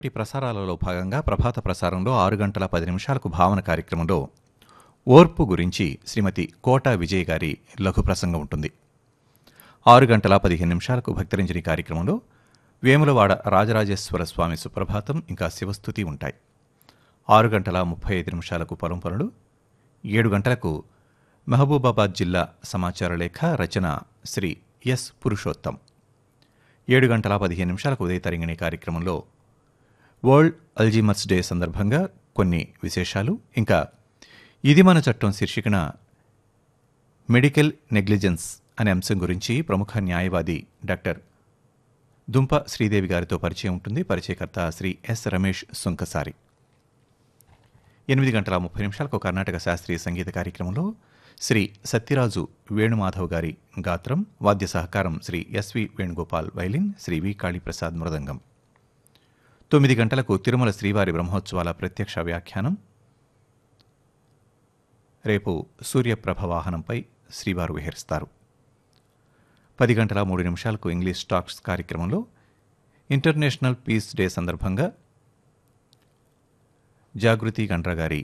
ఈ ప్రసారాలలో భాగంగా ప్రభాత ప్రసారంలో ఆరు గంటల పది నిమిషాలకు భావన కార్యక్రమంలో ఓర్పు గురించి శ్రీమతి కోట విజయ్ గారి లఘు ప్రసంగం ఉంటుంది ఆరు గంటల పదిహేను నిమిషాలకు భక్తరంజని కార్యక్రమంలో వేములవాడ రాజరాజేశ్వర స్వామి సుప్రభాతం ఇంకా శివస్థుతి ఉంటాయి ఆరు గంటల ముప్పై ఐదు నిమిషాలకు పొలం పనులు ఏడు గంటలకు మహబూబాబాద్ జిల్లా సమాచార లేఖ రచన శ్రీ ఎస్ పురుషోత్తం ఏడు గంటల పదిహేను నిమిషాలకు ఉదయ తరంగిణి కార్యక్రమంలో వరల్డ్ అల్జీమర్స్ డే సందర్భంగా కొన్ని విశేషాలు ఇంకా ఇది మన చట్టం శీర్షికన మెడికల్ నెగ్లిజెన్స్ అనే అంశం గురించి ప్రముఖ న్యాయవాది డాక్టర్ దుంప శ్రీదేవి గారితో పరిచయం ఉంటుంది పరిచయకర్త శ్రీ ఎస్ రమేష్ సుంకసారి ఎనిమిది గంటల ముప్పై నిమిషాలకు కర్ణాటక శాస్త్రీయ సంగీత కార్యక్రమంలో శ్రీ సత్యరాజు వేణుమాధవ్ గారి గాత్రం వాద్య సహకారం Sri SV Venugopal violin Sri V Kaliprasad mridangam తొమ్మిది గంటలకు తిరుమల శ్రీవారి బ్రహ్మోత్సవాల ప్రత్యక్ష వ్యాఖ్యానం రేపు సూర్యప్రభ వాహనంపై శ్రీవారు విహరిస్తారు పది గంటల మూడు నిమిషాలకు ఇంగ్లీష్ టాక్స్ కార్యక్రమంలో ఇంటర్నేషనల్ పీస్ డే సందర్భంగా జాగృతి గండ్ర గారి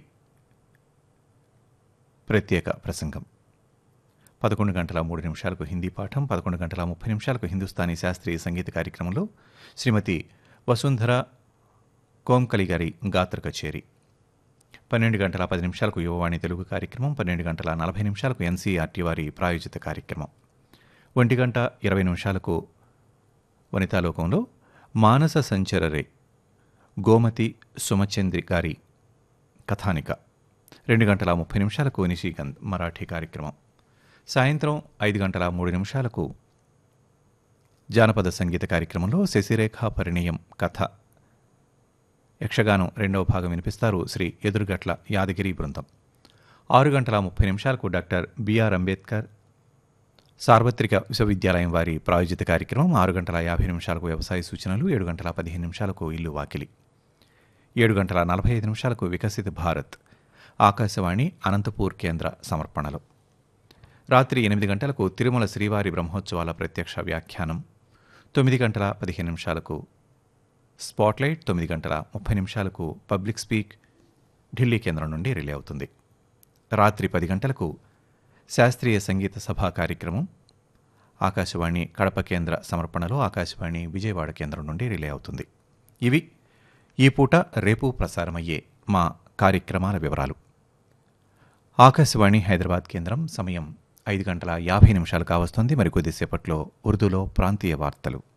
ప్రత్యేక ప్రసంగం పదకొండు గంటల మూడు నిమిషాలకు హిందీ పాఠం పదకొండు గంటల ముప్పై నిమిషాలకు హిందుస్థానీ శాస్త్రీయ సంగీత కార్యక్రమంలో శ్రీమతి వసుంధర కోంకలి గారి గాత్ర కచేరి పన్నెండు గంటల పది నిమిషాలకు యువవాణి తెలుగు కార్యక్రమం పన్నెండు గంటల నలభై నిమిషాలకు ఎన్సీఆర్టీ వారి ప్రాయోజిత కార్యక్రమం ఒంటి గంట ఇరవై నిమిషాలకు వనితాలోకంలో మానస సంచరరే గోమతి సుమచంద్రి గారి కథానిక రెండు గంటల ముప్పై నిమిషాలకు నిశీకంత్ మరాఠీ కార్యక్రమం సాయంత్రం ఐదు గంటల మూడు నిమిషాలకు జానపద సంగీత కార్యక్రమంలో శశిరేఖ పరిణయం కథ యక్షగానం రెండవ భాగం వినిపిస్తారు శ్రీ ఎదురుగట్ల యాదగిరి బృందం ఆరు గంటల ముప్పై నిమిషాలకు డాక్టర్ బిఆర్ అంబేద్కర్ సార్వత్రిక విశ్వవిద్యాలయం వారి ప్రాయోజిత కార్యక్రమం ఆరు గంటల యాభై నిమిషాలకు వ్యవసాయ సూచనలు ఏడు గంటల పదిహేను నిమిషాలకు ఇల్లు వాకిలి ఏడు గంటల నలభై ఐదు నిమిషాలకు వికసిత భారత్ ఆకాశవాణి అనంతపూర్ కేంద్ర సమర్పణలు రాత్రి ఎనిమిది గంటలకు తిరుమల శ్రీవారి బ్రహ్మోత్సవాల ప్రత్యక్ష వ్యాఖ్యానం తొమ్మిది గంటల పదిహేను నిమిషాలకు స్పాట్లైట్ తొమ్మిది గంటల ముప్పై నిమిషాలకు పబ్లిక్ స్పీక్ ఢిల్లీ కేంద్రం నుండి రిలే అవుతుంది రాత్రి పది గంటలకు శాస్త్రీయ సంగీత సభా కార్యక్రమం ఆకాశవాణి కడప కేంద్ర సమర్పణలో ఆకాశవాణి విజయవాడ కేంద్రం నుండి రిలే అవుతుంది ఇవి ఈ పూట రేపు ప్రసారమయ్యే మా కార్యక్రమాల వివరాలు ఆకాశవాణి హైదరాబాద్ కేంద్రం సమయం ఐదు గంటల యాభై నిమిషాలు కావస్తుంది మరికొద్దిసేపట్లో ఉర్దూలో ప్రాంతీయ వార్తలు